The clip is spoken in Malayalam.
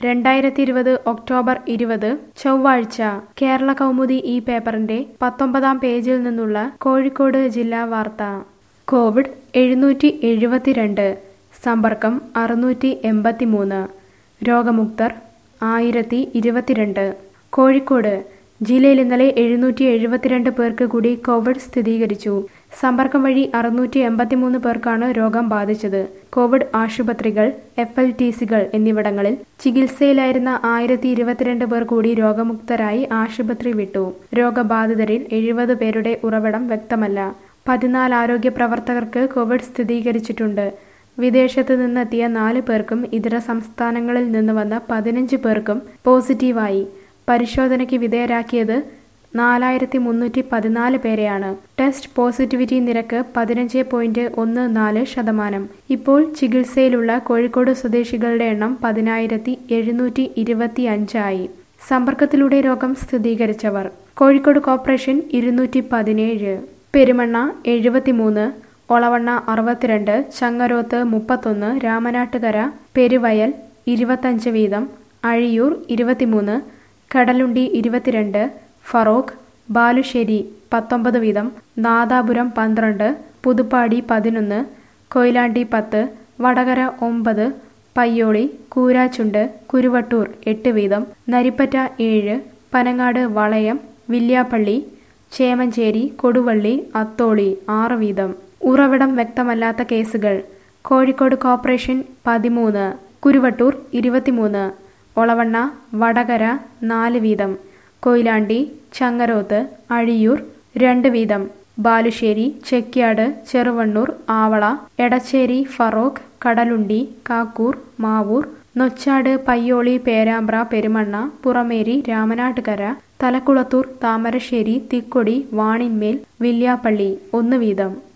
രണ്ടായിരത്തി ഇരുപത് ഒക്ടോബർ ഇരുപത് ചൊവ്വാഴ്ച കേരള കൗമുദി ഈ പേപ്പറിന്റെ പത്തൊമ്പതാം പേജിൽ നിന്നുള്ള കോഴിക്കോട് ജില്ലാ വാർത്ത കോവിഡ് എഴുന്നൂറ്റി എഴുപത്തിരണ്ട് സമ്പർക്കം അറുന്നൂറ്റി എൺപത്തിമൂന്ന് രോഗമുക്തർ ആയിരത്തി ഇരുപത്തിരണ്ട് കോഴിക്കോട് ജില്ലയിൽ ഇന്നലെ എഴുന്നൂറ്റി എഴുപത്തിരണ്ട് പേർക്ക് കൂടി കോവിഡ് സ്ഥിരീകരിച്ചു സമ്പർക്കം വഴി അറുന്നൂറ്റി എൺപത്തിമൂന്ന് പേർക്കാണ് രോഗം ബാധിച്ചത് കോവിഡ് ആശുപത്രികൾ എഫ് എൽ ടി സികൾ എന്നിവിടങ്ങളിൽ ചികിത്സയിലായിരുന്ന ആയിരത്തി ഇരുപത്തിരണ്ട് പേർ കൂടി രോഗമുക്തരായി ആശുപത്രി വിട്ടു രോഗബാധിതരിൽ എഴുപത് പേരുടെ ഉറവിടം വ്യക്തമല്ല പതിനാല് ആരോഗ്യ പ്രവർത്തകർക്ക് കോവിഡ് സ്ഥിരീകരിച്ചിട്ടുണ്ട് വിദേശത്ത് നിന്നെത്തിയ നാല് പേർക്കും ഇതര സംസ്ഥാനങ്ങളിൽ നിന്ന് വന്ന പതിനഞ്ച് പേർക്കും പോസിറ്റീവായി പരിശോധനയ്ക്ക് വിധേയരാക്കിയത് നാലായിരത്തി മുന്നൂറ്റി പതിനാല് പേരെയാണ് ടെസ്റ്റ് പോസിറ്റിവിറ്റി നിരക്ക് പതിനഞ്ച് പോയിന്റ് ഒന്ന് നാല് ശതമാനം ഇപ്പോൾ ചികിത്സയിലുള്ള കോഴിക്കോട് സ്വദേശികളുടെ എണ്ണം പതിനായിരത്തി എഴുന്നൂറ്റി ഇരുപത്തി അഞ്ചായി സമ്പർക്കത്തിലൂടെ രോഗം സ്ഥിരീകരിച്ചവർ കോഴിക്കോട് കോർപ്പറേഷൻ ഇരുന്നൂറ്റി പതിനേഴ് പെരുമണ്ണ എഴുപത്തിമൂന്ന് ഒളവണ്ണ അറുപത്തിരണ്ട് ചങ്ങരോത്ത് മുപ്പത്തൊന്ന് രാമനാട്ടുകര പെരുവയൽ ഇരുപത്തഞ്ച് വീതം അഴിയൂർ ഇരുപത്തിമൂന്ന് കടലുണ്ടി ഇരുപത്തിരണ്ട് ഫറോക്ക് ബാലുശ്ശേരി പത്തൊമ്പത് വീതം നാദാപുരം പന്ത്രണ്ട് പുതുപ്പാടി പതിനൊന്ന് കൊയിലാണ്ടി പത്ത് വടകര ഒമ്പത് പയ്യോളി കൂരാച്ചുണ്ട് കുരുവട്ടൂർ എട്ട് വീതം നരിപ്പറ്റ ഏഴ് പനങ്ങാട് വളയം വില്യാപ്പള്ളി ചേമഞ്ചേരി കൊടുവള്ളി അത്തോളി ആറ് വീതം ഉറവിടം വ്യക്തമല്ലാത്ത കേസുകൾ കോഴിക്കോട് കോർപ്പറേഷൻ പതിമൂന്ന് കുരുവട്ടൂർ ഇരുപത്തിമൂന്ന് ഒളവണ്ണ വടകര നാല് വീതം കൊയിലാണ്ടി ചങ്ങരോത്ത് അഴിയൂർ രണ്ട് വീതം ബാലുശ്ശേരി ചെക്യാട് ചെറുവണ്ണൂർ ആവള എടച്ചേരി ഫറോക്ക് കടലുണ്ടി കാക്കൂർ മാവൂർ നൊച്ചാട് പയ്യോളി പേരാമ്പ്ര പെരുമണ്ണ പുറമേരി രാമനാട്ടുകര തലക്കുളത്തൂർ താമരശ്ശേരി തിക്കൊടി വാണിന്മേൽ വില്യാപ്പള്ളി ഒന്ന് വീതം